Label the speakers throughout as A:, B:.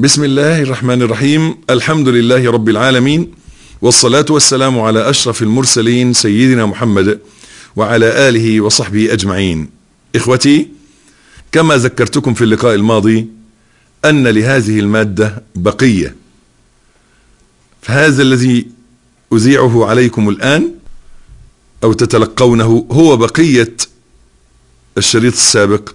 A: بسم الله الرحمن الرحيم الحمد لله رب العالمين والصلاة والسلام على أشرف المرسلين سيدنا محمد وعلى آله وصحبه أجمعين إخوتي كما ذكرتكم في اللقاء الماضي أن لهذه المادة بقية فهذا الذي أذيعه عليكم الآن أو تتلقونه هو بقية الشريط السابق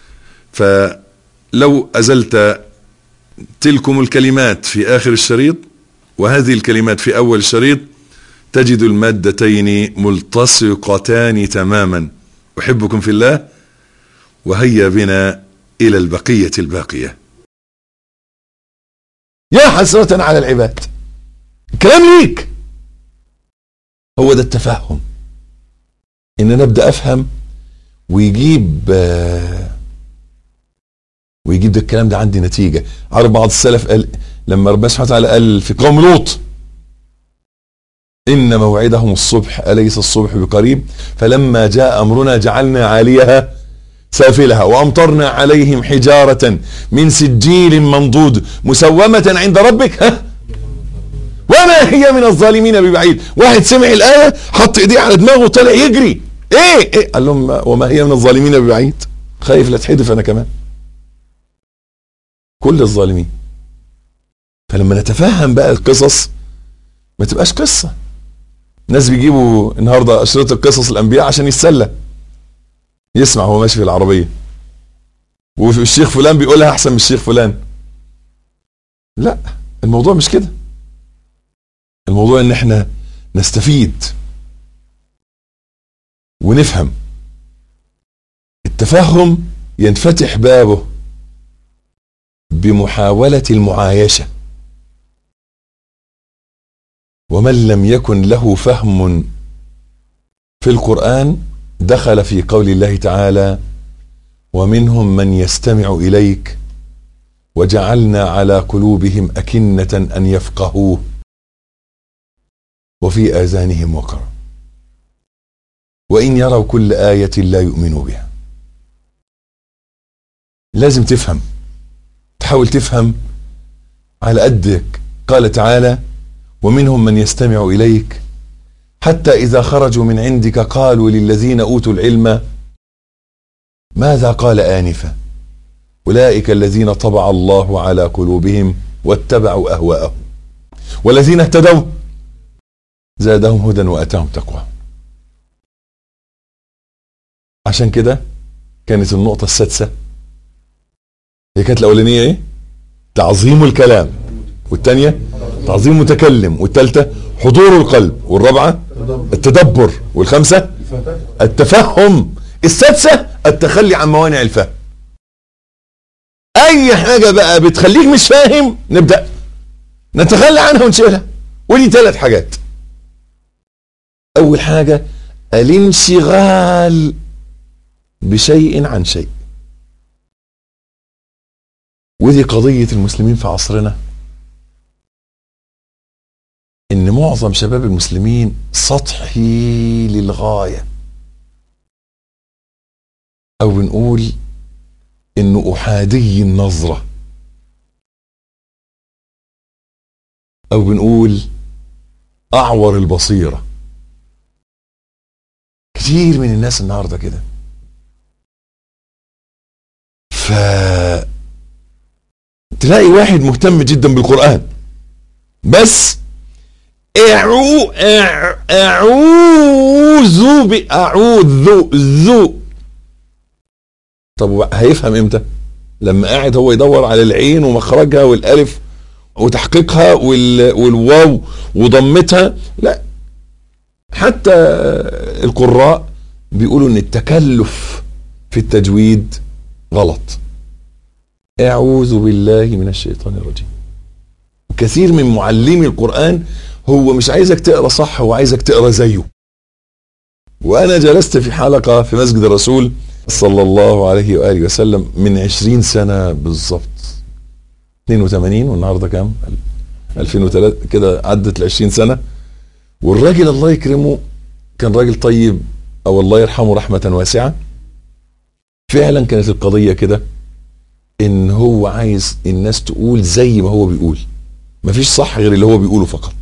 A: فلو أزلت تلكم الكلمات في آخر الشريط وهذه الكلمات في أول الشريط تجد المادتين ملتصقتان تماما أحبكم في الله وهيا بنا إلى البقية الباقية
B: يا حسرة على العباد كلام ليك هو ده التفهم ان انا ابدا افهم ويجيب آه، ويجيب ده الكلام ده عندي نتيجه عارف بعض السلف قال لما ربنا سبحانه وتعالى قال في قوم لوط ان موعدهم الصبح اليس الصبح بقريب فلما جاء امرنا جعلنا عاليها سافلها وامطرنا عليهم حجاره من سجيل منضود مسومه عند ربك ها وما هي من الظالمين ببعيد واحد سمع الآية حط ايديه على دماغه وطلع يجري ايه, إيه؟ قال لهم وما هي من الظالمين ببعيد خايف لا اتحدف انا كمان كل الظالمين فلما نتفهم بقى القصص ما تبقاش قصة ناس بيجيبوا النهاردة أشرطة قصص الأنبياء عشان يتسلى يسمع هو ماشي في العربية والشيخ فلان بيقولها أحسن من الشيخ فلان لا الموضوع مش كده الموضوع ان احنا نستفيد ونفهم التفهم ينفتح بابه بمحاولة المعايشة ومن لم يكن له فهم في القرآن دخل في قول الله تعالى ومنهم من يستمع إليك وجعلنا على قلوبهم أكنة أن يفقهوه وفي آذانهم وقر وإن يروا كل آية لا يؤمنوا بها لازم تفهم تحاول تفهم على قدك قال تعالى ومنهم من يستمع إليك حتى إذا خرجوا من عندك قالوا للذين أوتوا العلم ماذا قال آنفا أولئك الذين طبع الله على قلوبهم واتبعوا أهواءهم والذين اهتدوا زادهم هدى واتاهم تقوى عشان كده كانت النقطة السادسة هي كانت الأولانية إيه؟ تعظيم الكلام والثانية تعظيم المتكلم والثالثة حضور القلب والرابعة التدبر والخامسة التفهم السادسة التخلي عن موانع الفهم أي حاجة بقى بتخليك مش فاهم نبدأ نتخلى عنها ونشيلها ودي ثلاث حاجات أول حاجة الانشغال بشيء عن شيء ودي قضية المسلمين في عصرنا إن معظم شباب المسلمين سطحي للغاية أو بنقول إنه أحادي النظرة أو بنقول أعور البصيره كتير من الناس النهارده كده ف تلاقي واحد مهتم جدا بالقرآن بس اعو أع- اعوذ ب اعوذ ذو طب هو هيفهم امتى لما قاعد هو يدور على العين ومخرجها والالف وتحقيقها وال... والواو وضمتها لا حتى القراء بيقولوا ان التكلف في التجويد غلط اعوذ بالله من الشيطان الرجيم كثير من معلمي القرآن هو مش عايزك تقرا صح هو عايزك تقرا زيه وانا جلست في حلقة في مسجد الرسول صلى الله عليه وآله وسلم من عشرين سنة بالظبط 82 والنهارده كام 2003 كده عدت ال 20 سنة والراجل الله يكرمه كان راجل طيب او الله يرحمه رحمة واسعة فعلا كانت القضية كده ان هو عايز الناس تقول زي ما هو بيقول مفيش صح غير اللي هو بيقوله فقط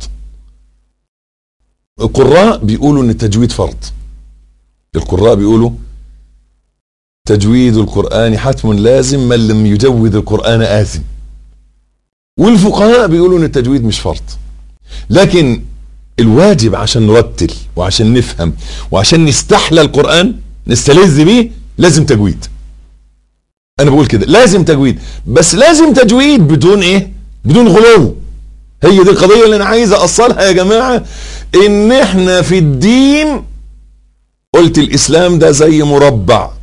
B: القراء بيقولوا ان التجويد فرض القراء بيقولوا تجويد القرآن حتم لازم من لم يجود القرآن آثم والفقهاء بيقولوا ان التجويد مش فرض لكن الواجب عشان نرتل وعشان نفهم وعشان نستحلى القرآن نستلذ بيه لازم تجويد انا بقول كده لازم تجويد بس لازم تجويد بدون ايه بدون غلو هي دي القضية اللي انا عايز اوصلها يا جماعة ان احنا في الدين قلت الاسلام ده زي مربع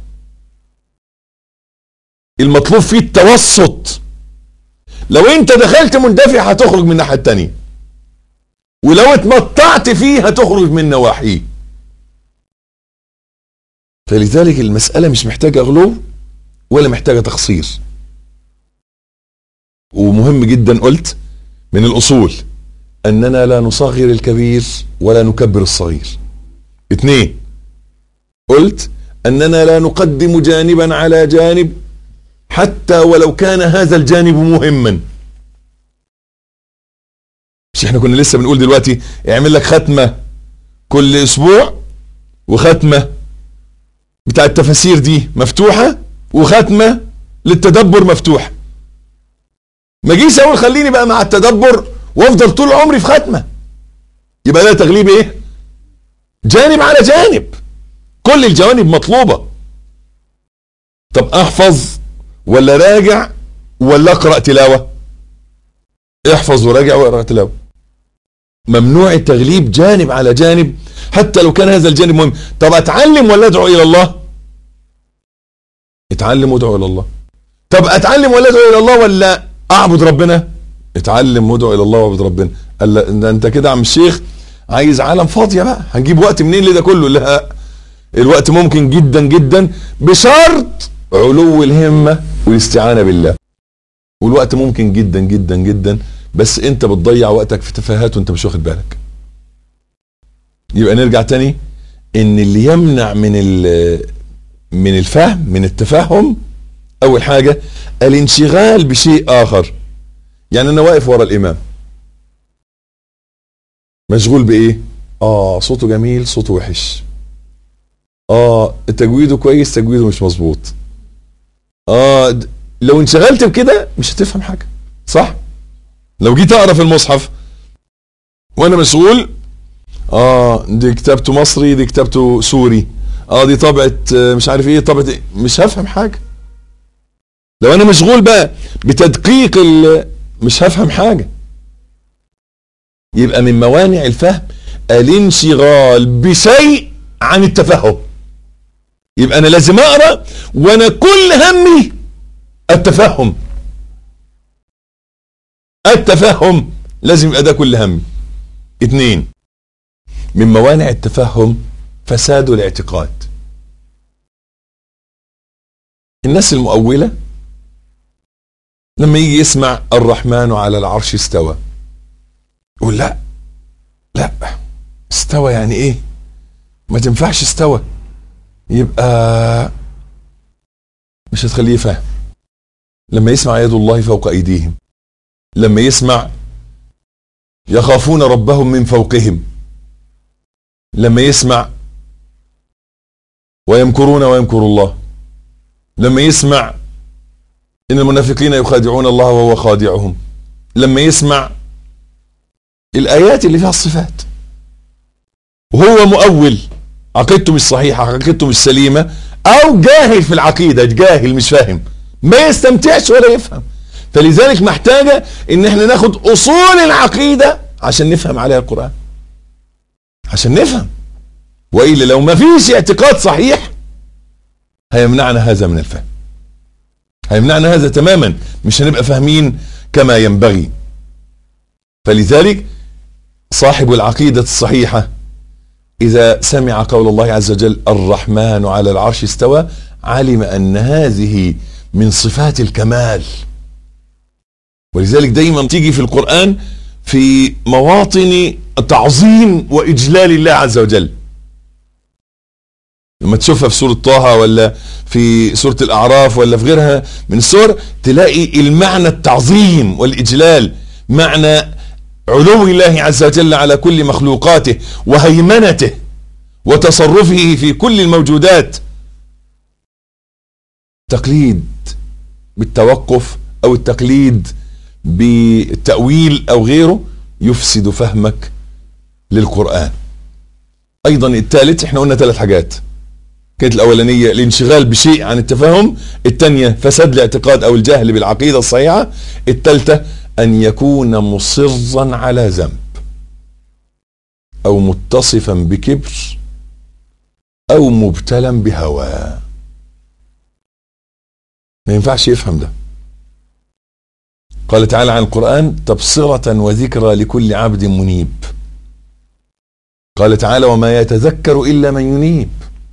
B: المطلوب فيه التوسط لو انت دخلت مندفع هتخرج من الناحية التانية ولو اتمطعت فيه هتخرج من نواحيه فلذلك المسألة مش محتاجة غلو ولا محتاجة تقصير ومهم جدا قلت من الأصول أننا لا نصغر الكبير ولا نكبر الصغير اثنين قلت أننا لا نقدم جانبا على جانب حتى ولو كان هذا الجانب مهما مش احنا كنا لسه بنقول دلوقتي اعمل لك ختمة كل اسبوع وختمة بتاع التفاسير دي مفتوحة وختمة للتدبر مفتوحة ما جيش اقول خليني بقى مع التدبر وافضل طول عمري في ختمة يبقى ده تغليب ايه جانب على جانب كل الجوانب مطلوبة طب احفظ ولا راجع ولا اقرأ تلاوة احفظ وراجع واقرأ تلاوة ممنوع التغليب جانب على جانب حتى لو كان هذا الجانب مهم طب اتعلم ولا ادعو الى الله اتعلم وادعو الى الله طب اتعلم ولا ادعو الى الله ولا اعبد ربنا اتعلم وادعو الى الله واعبد ربنا قال لا ده انت كده يا عم الشيخ عايز عالم فاضيه بقى هنجيب وقت منين لده كله لا الوقت ممكن جدا جدا بشرط علو الهمه والاستعانه بالله والوقت ممكن جدا جدا جدا بس انت بتضيع وقتك في تفاهات وانت مش واخد بالك يبقى نرجع تاني ان اللي يمنع من من الفهم من التفهم اول حاجة الانشغال بشيء اخر يعني انا واقف ورا الامام مشغول بايه اه صوته جميل صوته وحش اه تجويده كويس تجويده مش مظبوط اه لو انشغلت بكده مش هتفهم حاجة صح لو جيت اقرا في المصحف وانا مشغول اه دي كتابته مصري دي كتابته سوري اه دي طبعة مش عارف ايه طبعة إيه مش هفهم حاجة لو انا مشغول بقى بتدقيق مش هفهم حاجة يبقى من موانع الفهم الانشغال بشيء عن التفهم يبقى انا لازم اقرا وانا كل همي التفهم التفهم لازم يبقى ده كل همي اتنين من موانع التفهم فساد الاعتقاد الناس المؤولة لما يجي يسمع الرحمن على العرش استوى يقول لا لا استوى يعني ايه ما تنفعش استوى يبقى مش هتخليه فاهم لما يسمع يد الله فوق ايديهم لما يسمع يخافون ربهم من فوقهم لما يسمع ويمكرون ويمكر الله لما يسمع ان المنافقين يخادعون الله وهو خادعهم لما يسمع الايات اللي فيها الصفات وهو مؤول عقيدته مش صحيحه عقيدته مش سليمه او جاهل في العقيده جاهل مش فاهم ما يستمتعش ولا يفهم فلذلك محتاجه ان احنا ناخد اصول العقيده عشان نفهم عليها القران عشان نفهم والا لو ما فيش اعتقاد صحيح هيمنعنا هذا من الفهم هيمنعنا هذا تماما مش هنبقى فاهمين كما ينبغي فلذلك صاحب العقيدة الصحيحة إذا سمع قول الله عز وجل الرحمن على العرش استوى علم أن هذه من صفات الكمال ولذلك دايما تيجي في القرآن في مواطن تعظيم وإجلال الله عز وجل لما تشوفها في سورة طه ولا في سورة الأعراف ولا في غيرها من السور تلاقي المعنى التعظيم والإجلال معنى علو الله عز وجل على كل مخلوقاته وهيمنته وتصرفه في كل الموجودات تقليد بالتوقف او التقليد بالتأويل او غيره يفسد فهمك للقرآن ايضا الثالث احنا قلنا ثلاث حاجات كانت الاولانية الانشغال بشيء عن التفاهم الثانية فساد الاعتقاد او الجهل بالعقيدة الصحيحة الثالثة ان يكون مصرا على ذنب او متصفا بكبر او مبتلا بهوى ما ينفعش يفهم ده قال تعالى عن القرآن تبصرة وذكرى لكل عبد منيب قال تعالى وما يتذكر إلا من ينيب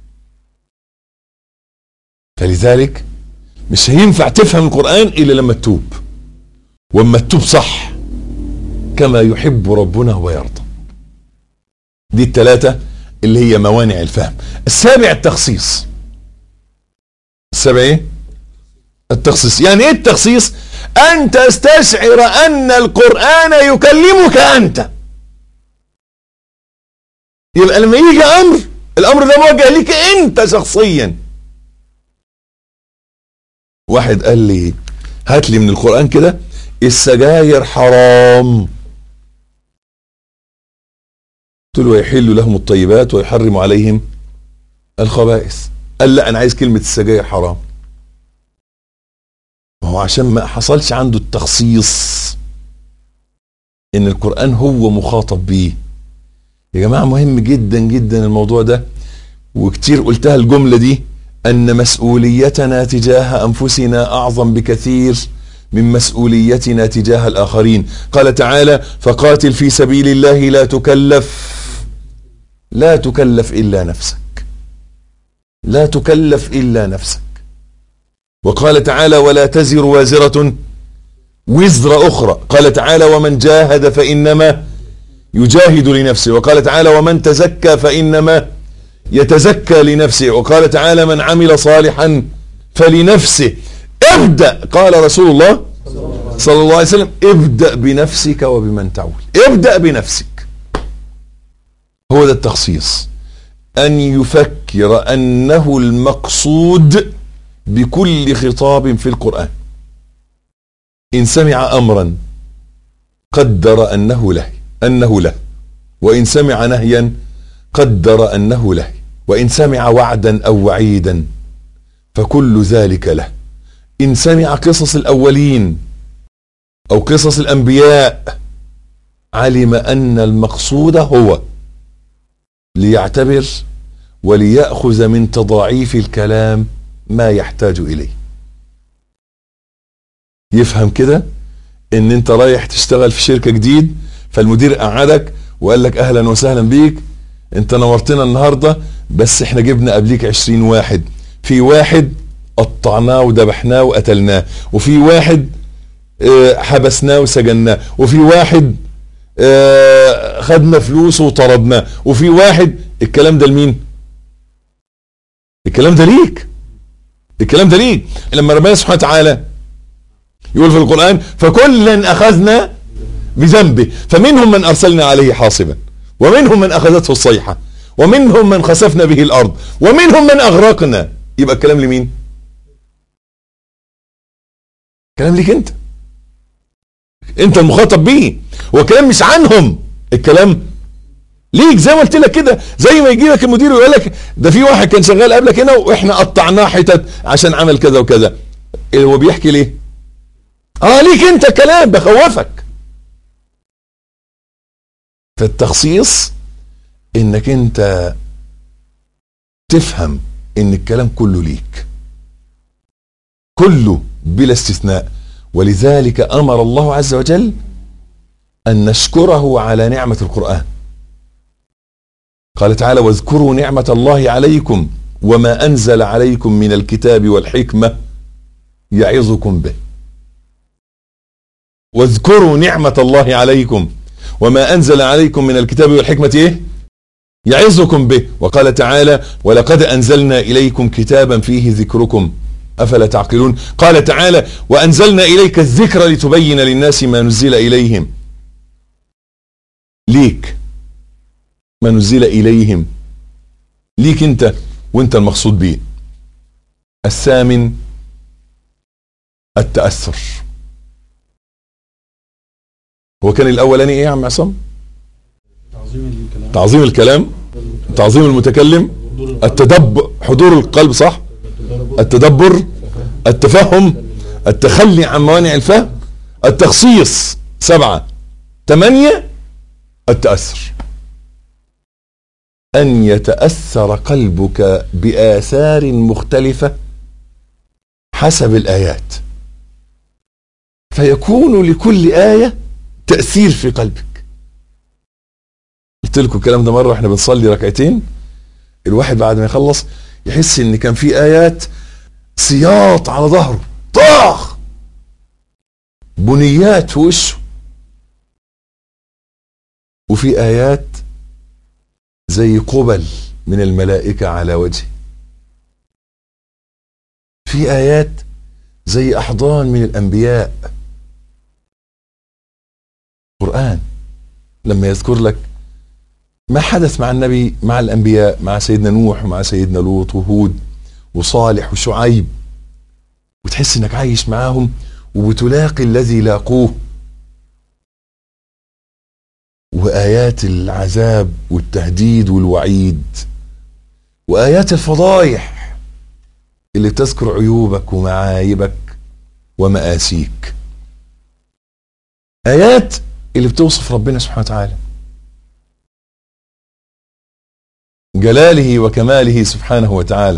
B: فلذلك مش هينفع تفهم القرآن إلا لما تتوب واما تتوب صح كما يحب ربنا ويرضى دي الثلاثة اللي هي موانع الفهم السابع التخصيص السابع ايه التخصيص يعني ايه التخصيص ان تستشعر ان القرآن يكلمك انت يبقى لما يجي امر الامر ده موجه ليك انت شخصيا واحد قال لي هات لي من القرآن كده السجاير حرام قلت له يحل لهم الطيبات ويحرم عليهم الخبائث قال لا انا عايز كلمة السجاير حرام ما هو عشان ما حصلش عنده التخصيص ان القرآن هو مخاطب بيه يا جماعة مهم جدا جدا الموضوع ده وكتير قلتها الجملة دي ان مسؤوليتنا تجاه انفسنا اعظم بكثير من مسؤوليتنا تجاه الاخرين قال تعالى فقاتل في سبيل الله لا تكلف لا تكلف الا نفسك لا تكلف الا نفسك وقال تعالى ولا تزر وازرة وزر اخرى قال تعالى ومن جاهد فانما يجاهد لنفسه وقال تعالى ومن تزكى فانما يتزكى لنفسه وقال تعالى من عمل صالحا فلنفسه ابدأ قال رسول الله صلى الله عليه وسلم ابدأ بنفسك وبمن تعول ابدأ بنفسك هو ده التخصيص أن يفكر أنه المقصود بكل خطاب في القرآن إن سمع أمرا قدر أنه له أنه له وإن سمع نهيا قدر أنه له وإن سمع وعدا أو وعيدا فكل ذلك له إن سمع قصص الأولين أو قصص الأنبياء علم أن المقصود هو ليعتبر وليأخذ من تضاعيف الكلام ما يحتاج إليه يفهم كده ان انت رايح تشتغل في شركة جديد فالمدير قعدك وقال لك اهلا وسهلا بيك انت نورتنا النهاردة بس احنا جبنا قبليك عشرين واحد في واحد قطعناه وذبحناه وقتلناه وفي واحد اه حبسناه وسجناه وفي واحد اه خدنا فلوسه وطردناه وفي واحد الكلام ده لمين الكلام ده ليك الكلام ده ليك لما ربنا سبحانه وتعالى يقول في القرآن فكلا أخذنا بذنبه فمنهم من أرسلنا عليه حاصبا ومنهم من أخذته الصيحة ومنهم من خسفنا به الأرض ومنهم من أغرقنا يبقى الكلام لمين كلام ليك انت انت المخاطب بيه هو الكلام مش عنهم الكلام ليك زي ما قلت لك كده زي ما يجي لك المدير ويقول لك ده في واحد كان شغال قبلك هنا واحنا قطعناه حتت عشان عمل كذا وكذا هو بيحكي ليه اه ليك انت كلام بخوفك فالتخصيص انك انت تفهم ان الكلام كله ليك كله بلا استثناء ولذلك امر الله عز وجل ان نشكره على نعمة القرآن قال تعالى واذكروا نعمة الله عليكم وما انزل عليكم من الكتاب والحكمة يعظكم به واذكروا نعمة الله عليكم وما أنزل عليكم من الكتاب والحكمة إيه يعظكم به وقال تعالى ولقد أنزلنا إليكم كتابا فيه ذكركم أفلا تعقلون قال تعالى وأنزلنا إليك الذكر لتبين للناس ما نزل إليهم ليك ما نزل إليهم ليك أنت وأنت المقصود به الثامن التأثر هو كان الأولاني إيه يا عم عصام
C: تعظيم الكلام
B: تعظيم الكلام تعظيم المتكلم التدبر حضور القلب صح التدبر التفهم التخلي عن موانع الفهم التخصيص سبعة ثمانية التأثر أن يتأثر قلبك بآثار مختلفة حسب الآيات فيكون لكل آية تأثير في قلبك قلت لكم الكلام ده مرة واحنا بنصلي ركعتين الواحد بعد ما يخلص يحس ان كان في آيات سياط على ظهره طاخ بنيات في وشه وفي آيات زي قبل من الملائكة على وجهه في آيات زي أحضان من الأنبياء قرآن لما يذكر لك ما حدث مع النبي مع الأنبياء مع سيدنا نوح ومع سيدنا لوط وهود وصالح وشعيب وتحس انك عايش معاهم وبتلاقي الذي لاقوه وآيات العذاب والتهديد والوعيد وآيات الفضايح اللي تذكر عيوبك ومعايبك ومآسيك آيات اللي بتوصف ربنا سبحانه وتعالى جلاله وكماله سبحانه وتعالى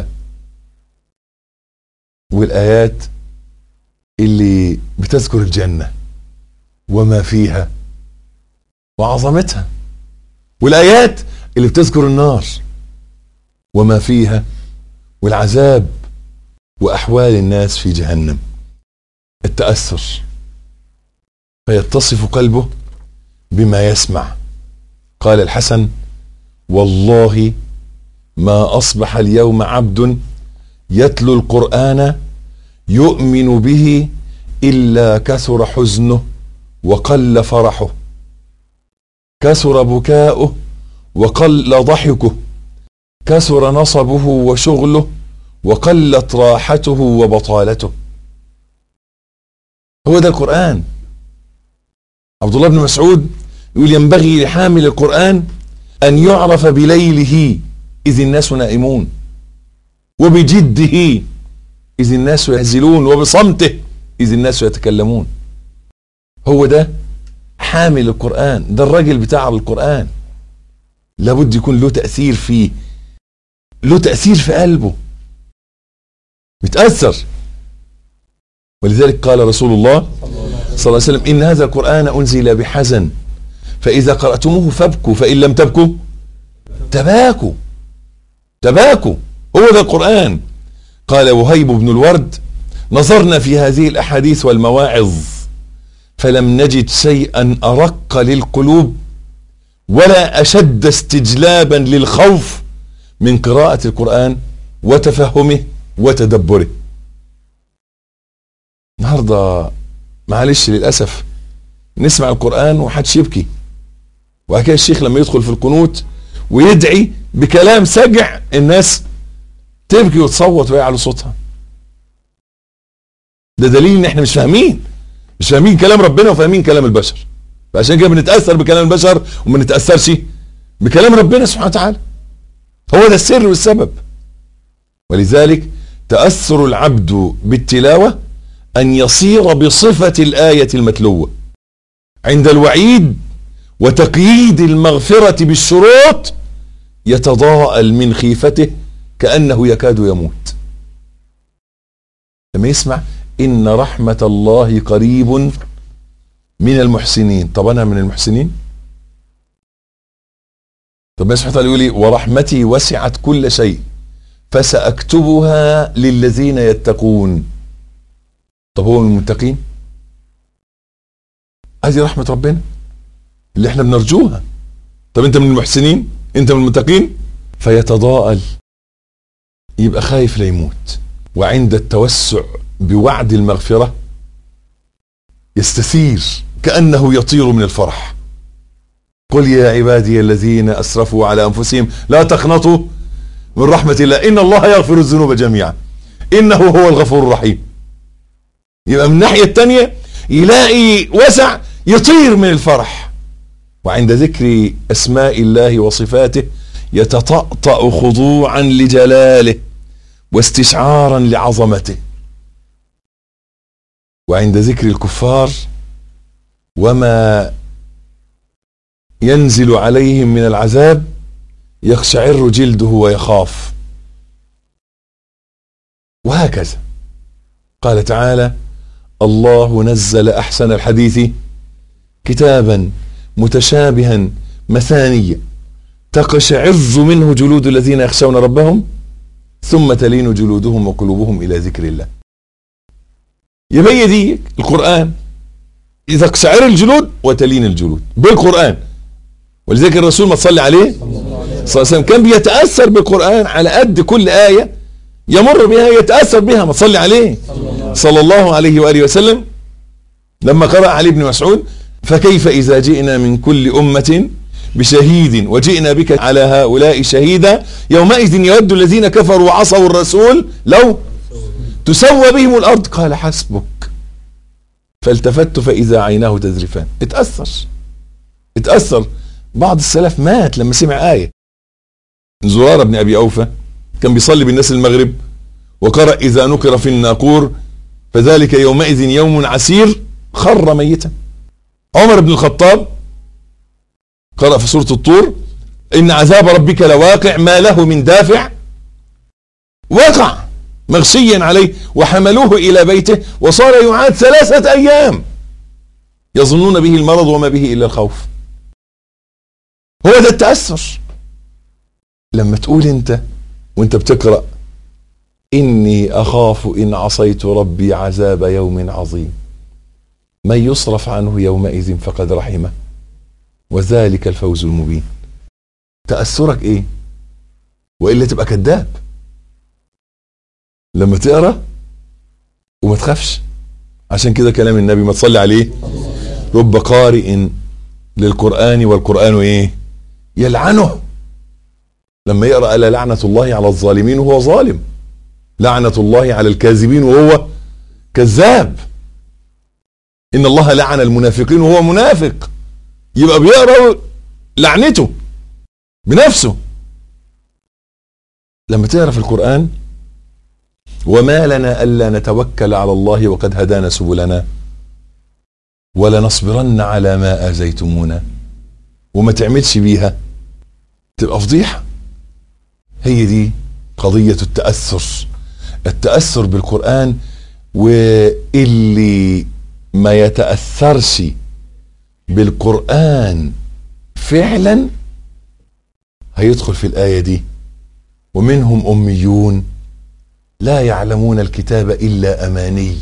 B: والآيات اللي بتذكر الجنة وما فيها وعظمتها والآيات اللي بتذكر النار وما فيها والعذاب وأحوال الناس في جهنم التأثر فيتصف قلبه بما يسمع قال الحسن والله ما أصبح اليوم عبد يتلو القرآن يؤمن به إلا كثر حزنه وقل فرحه كثر بكاؤه وقل ضحكه كثر نصبه وشغله وقلت راحته وبطالته هو ده القرآن عبد الله بن مسعود يقول ينبغي لحامل القرآن أن يعرف بليله إذ الناس نائمون وبجده إذ الناس يهزلون وبصمته إذ الناس يتكلمون هو ده حامل القرآن ده الراجل بتاع القرآن لابد يكون له تأثير فيه له تأثير في قلبه متأثر ولذلك قال رسول الله صلى الله عليه وسلم إن هذا القرآن أنزل بحزن فإذا قرأتموه فابكوا فإن لم تبكوا تباكوا تباكوا هو ده القرآن قال وهيب بن الورد نظرنا في هذه الأحاديث والمواعظ فلم نجد شيئا أرق للقلوب ولا أشد استجلابا للخوف من قراءة القرآن وتفهمه وتدبره النهارده معلش للأسف نسمع القرآن وحدش يبكي وبعد كده الشيخ لما يدخل في القنوت ويدعي بكلام سجع الناس تبكي وتصوت ويعلو صوتها ده دليل ان احنا مش فاهمين مش فاهمين كلام ربنا وفاهمين كلام البشر فعشان كده بنتاثر بكلام البشر وما نتاثرش بكلام ربنا سبحانه وتعالى هو ده السر والسبب ولذلك تاثر العبد بالتلاوه ان يصير بصفه الايه المتلوه عند الوعيد وتقييد المغفره بالشروط يتضاءل من خيفته كانه يكاد يموت لما يسمع ان رحمه الله قريب من المحسنين طب انا من المحسنين طب سبحانه وتعالى يقول لي ورحمتي وسعت كل شيء فساكتبها للذين يتقون طب هو من المتقين هذه رحمه ربنا اللي احنا بنرجوها طب انت من المحسنين انت من المتقين فيتضاءل يبقى خايف لا يموت وعند التوسع بوعد المغفرة يستثير كأنه يطير من الفرح قل يا عبادي الذين أسرفوا على أنفسهم لا تقنطوا من رحمة الله إن الله يغفر الذنوب جميعا إنه هو الغفور الرحيم يبقى من الناحية التانية يلاقي وسع يطير من الفرح وعند ذكر أسماء الله وصفاته يتطأطأ خضوعا لجلاله واستشعارا لعظمته وعند ذكر الكفار وما ينزل عليهم من العذاب يقشعر جلده ويخاف وهكذا قال تعالى الله نزل احسن الحديث كتابا متشابها مثانيا تقشعر منه جلود الذين يخشون ربهم ثم تلين جلودهم وقلوبهم الى ذكر الله يبقى دي القران اذا قشعر الجلود وتلين الجلود بالقران ولذلك الرسول ما تصلي عليه صلى الله عليه وسلم كان بيتاثر بالقران على قد كل ايه يمر بها يتاثر بها ما تصلي عليه صلى الله عليه واله وسلم لما قرأ علي بن مسعود فكيف إذا جئنا من كل أمة بشهيد وجئنا بك على هؤلاء شهيدا يومئذ يود الذين كفروا وعصوا الرسول لو تسوى بهم الأرض قال حسبك فالتفت فإذا عيناه تذرفان اتأثر اتأثر بعض السلف مات لما سمع آية زرارة بن أبي أوفى كان بيصلي بالناس المغرب وقرأ إذا نقر في الناقور فذلك يومئذ يوم عسير خر ميتا عمر بن الخطاب قرأ في سورة الطور إن عذاب ربك لواقع ما له من دافع وقع مغشيا عليه وحملوه إلى بيته وصار يعاد ثلاثة أيام يظنون به المرض وما به إلا الخوف هو ده التأثر لما تقول أنت وأنت بتقرأ إني أخاف إن عصيت ربي عذاب يوم عظيم من يصرف عنه يومئذ فقد رحمه وذلك الفوز المبين تأثرك ايه وإلا تبقى كذاب لما تقرأ وما تخافش عشان كده كلام النبي ما تصلي عليه رب قارئ للقرآن والقرآن ايه يلعنه لما يقرأ ألا لعنة الله على الظالمين وهو ظالم لعنة الله على الكاذبين وهو كذاب ان الله لعن المنافقين وهو منافق يبقى بيقرا لعنته بنفسه لما تقرا في القران وما لنا الا نتوكل على الله وقد هدانا سبلنا ولنصبرن على ما اذيتمونا وما تعملش بيها تبقى فضيحه هي دي قضيه التاثر التاثر بالقران واللي ما يتأثرش بالقرآن فعلا هيدخل في الآية دي ومنهم أميون لا يعلمون الكتاب إلا أماني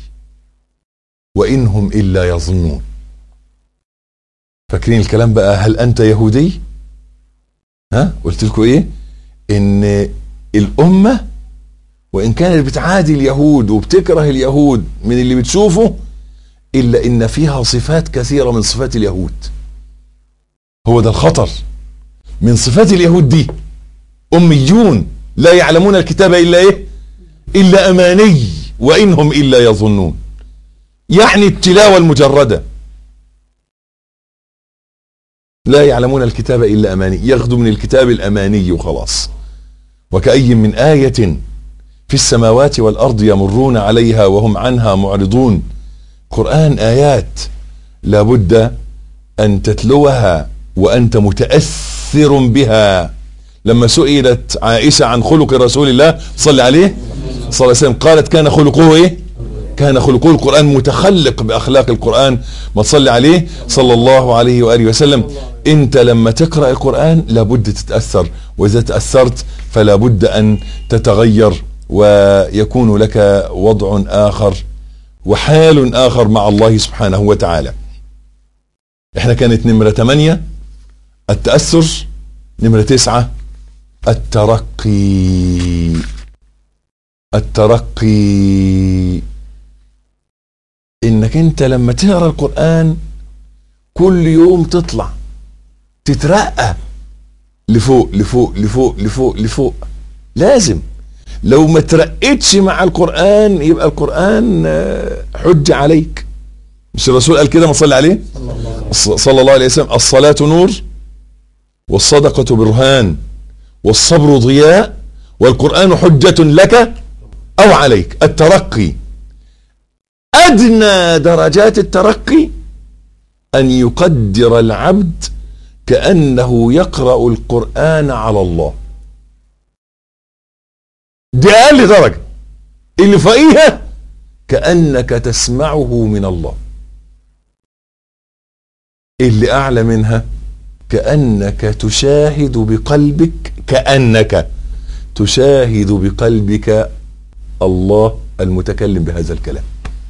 B: وإنهم إلا يظنون فاكرين الكلام بقى هل أنت يهودي ها قلت لكم إيه إن الأمة وإن كانت بتعادي اليهود وبتكره اليهود من اللي بتشوفه إلا إن فيها صفات كثيرة من صفات اليهود هو ده الخطر من صفات اليهود دي أميون لا يعلمون الكتاب إلا إيه إلا أماني وإنهم إلا يظنون يعني التلاوة المجردة لا يعلمون الكتاب إلا أماني ياخذوا من الكتاب الأماني وخلاص وكأي من آية في السماوات والأرض يمرون عليها وهم عنها معرضون قرآن آيات لابد أن تتلوها وأنت متأثر بها لما سئلت عائشة عن خلق رسول الله صلى عليه صلى الله عليه وسلم قالت كان خلقه إيه كان خلقه القرآن متخلق بأخلاق القرآن ما تصلي عليه صلى الله عليه وآله وسلم انت لما تقرأ القرآن لابد تتأثر وإذا تأثرت فلا بد أن تتغير ويكون لك وضع آخر وحال آخر مع الله سبحانه وتعالى احنا كانت نمرة 8 التأثر نمرة تسعة الترقي الترقي انك انت لما تقرا القرآن كل يوم تطلع تترقى لفوق لفوق لفوق لفوق لفوق لازم لو ما ترقيتش مع القرآن يبقى القرآن آه، حجة عليك مش الرسول قال كده ما صلي عليه الص- صلى الله عليه وسلم الصلاة نور والصدقة برهان والصبر ضياء والقرآن حجة لك أو عليك الترقي أدنى درجات الترقي أن يقدر العبد كأنه يقرأ القرآن على الله دي أقل درجة اللي فوقيها كأنك تسمعه من الله اللي أعلى منها كأنك تشاهد بقلبك كأنك تشاهد بقلبك الله المتكلم بهذا الكلام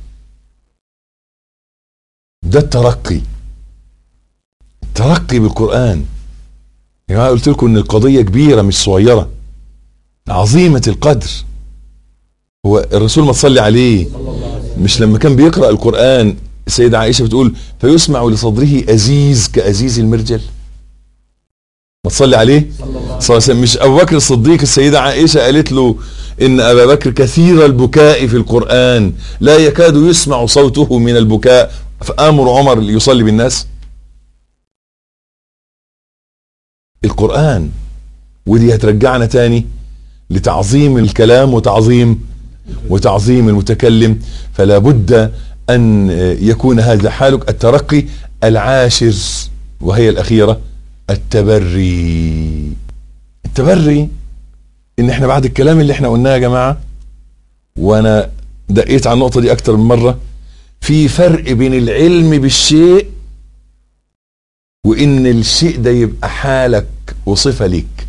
B: ده الترقي الترقي بالقرآن يا جماعة قلت لكم ان القضية كبيرة مش صغيرة عظيمة القدر هو الرسول ما تصلي عليه مش لما كان بيقرأ القرآن السيدة عائشة بتقول فيسمع لصدره أزيز كأزيز المرجل ما تصلي عليه صلى الله عليه وسلم مش أبو بكر الصديق السيدة عائشة قالت له إن أبا بكر كثير البكاء في القرآن لا يكاد يسمع صوته من البكاء فآمر عمر ليصلي بالناس القرآن ودي هترجعنا تاني لتعظيم الكلام وتعظيم وتعظيم المتكلم فلا بد أن يكون هذا حالك الترقي العاشر وهي الأخيرة التبري التبري ان احنا بعد الكلام اللي احنا قلناه يا جماعة وانا دقيت على النقطة دي اكتر من مرة في فرق بين العلم بالشيء وان الشيء ده يبقى حالك وصفة ليك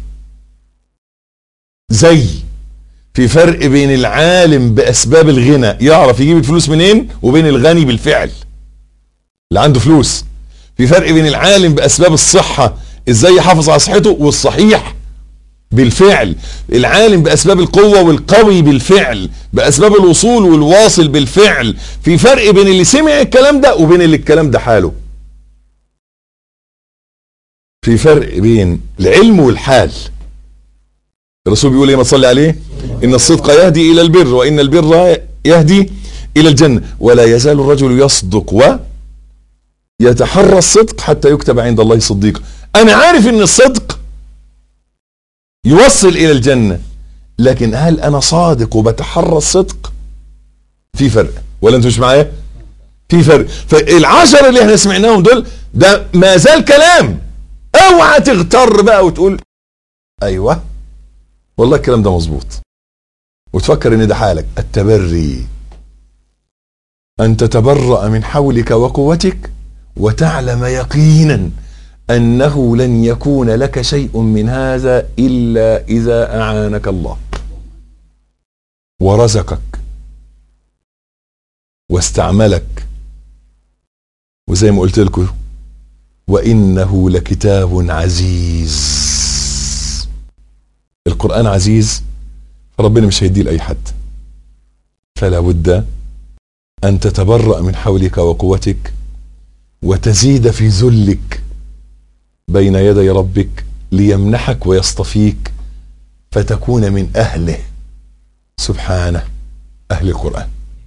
B: زي في فرق بين العالم باسباب الغنى يعرف يجيب الفلوس منين وبين الغني بالفعل اللي عنده فلوس في فرق بين العالم باسباب الصحة ازاي يحافظ على صحته والصحيح بالفعل العالم باسباب القوة والقوي بالفعل باسباب الوصول والواصل بالفعل في فرق بين اللي سمع الكلام ده وبين اللي الكلام ده حاله في فرق بين العلم والحال الرسول بيقول ايه ما تصلي عليه ان الصدق يهدي الى البر وان البر يهدي الى الجنة ولا يزال الرجل يصدق و يتحرى الصدق حتى يكتب عند الله صديقا انا عارف ان الصدق يوصل الى الجنة لكن هل انا صادق وبتحرى الصدق في فرق ولا انتوا مش معايا في فرق فالعشرة اللي احنا سمعناهم دول ده ما زال كلام اوعى تغتر بقى وتقول ايوه والله الكلام ده مظبوط وتفكر ان ده حالك التبري ان تتبرأ من حولك وقوتك وتعلم يقينا انه لن يكون لك شيء من هذا الا اذا اعانك الله ورزقك واستعملك وزي ما قلت لكم وانه لكتاب عزيز القران عزيز فربنا مش هيديه لاي حد فلا بد ان تتبرأ من حولك وقوتك وتزيد في ذلك بين يدي ربك ليمنحك ويصطفيك فتكون من اهله سبحانه اهل القران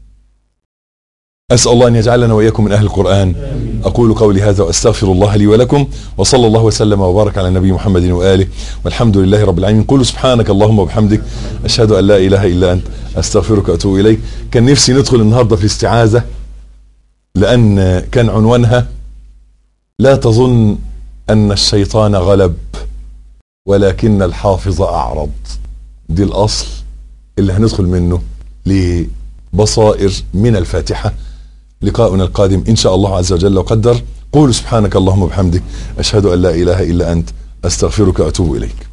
B: اسال الله ان يجعلنا واياكم من اهل القران اقول قولي هذا واستغفر الله لي ولكم وصلى الله وسلم وبارك على النبي محمد واله والحمد لله رب العالمين قولوا سبحانك اللهم وبحمدك اشهد ان لا اله الا انت استغفرك واتوب اليك كان نفسي ندخل النهارده في الاستعاذه لان كان عنوانها لا تظن ان الشيطان غلب ولكن الحافظ اعرض دي الاصل اللي هندخل منه لبصائر من الفاتحه لقاؤنا القادم ان شاء الله عز وجل وقدر قولوا سبحانك اللهم وبحمدك اشهد ان لا اله الا انت استغفرك واتوب اليك